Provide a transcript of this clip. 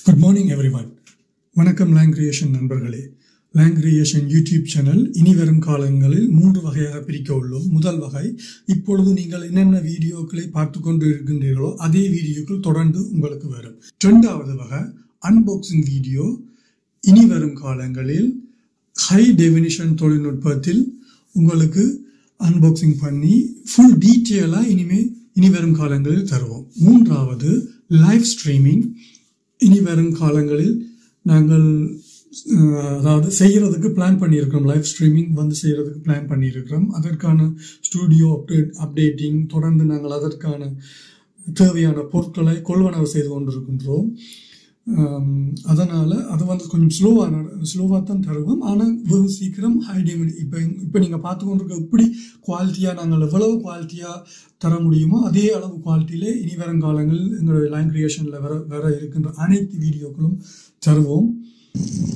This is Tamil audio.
குட் மார்னிங் எவ்ரிவன் வணக்கம் லேங்கிரியேஷன் நண்பர்களே லேங்கிரியேஷன் யூடியூப் சேனல் இனி வரும் காலங்களில் மூன்று வகையாக பிரிக்க உள்ளோம் முதல் வகை இப்பொழுது நீங்கள் என்னென்ன வீடியோக்களை பார்த்து கொண்டு இருக்கின்றீர்களோ அதே வீடியோக்கள் தொடர்ந்து உங்களுக்கு வரும் இரண்டாவது வகை அன்பாக்சிங் வீடியோ இனி வரும் காலங்களில் ஹை டெபினிஷன் தொழில்நுட்பத்தில் உங்களுக்கு அன்பாக்சிங் பண்ணி ஃபுல் டீட்டெயிலாக இனிமே இனி வரும் காலங்களில் தருவோம் மூன்றாவது லைவ் ஸ்ட்ரீமிங் இனி வரும் காலங்களில் நாங்கள் அஹ், அதாவது செய்கிறதுக்கு பிளான் பண்ணியிருக்கிறோம் லைவ் ஸ்ட்ரீமிங் வந்து செய்கிறதுக்கு பிளான் பண்ணியிருக்கிறோம் அதற்கான ஸ்டூடியோ அப்டேட் அப்டேட்டிங் தொடர்ந்து நாங்கள் அதற்கான தேவையான பொருட்களை கொள்வனவு செய்து கொண்டிருக்கின்றோம் அதனால் அது வந்து கொஞ்சம் ஸ்லோவாக ஸ்லோவாக தான் தருவோம் ஆனால் வெகு சீக்கிரம் ஹை டிமெண்ட் இப்போ இப்போ நீங்கள் பார்த்து கொண்டிருக்க எப்படி குவாலிட்டியாக நாங்கள் எவ்வளவு குவாலிட்டியாக தர முடியுமோ அதே அளவு குவாலிட்டியிலே இனி வரும் காலங்களில் எங்களுடைய லைன் கிரியேஷனில் வர வர இருக்கின்ற அனைத்து வீடியோக்களும் தருவோம்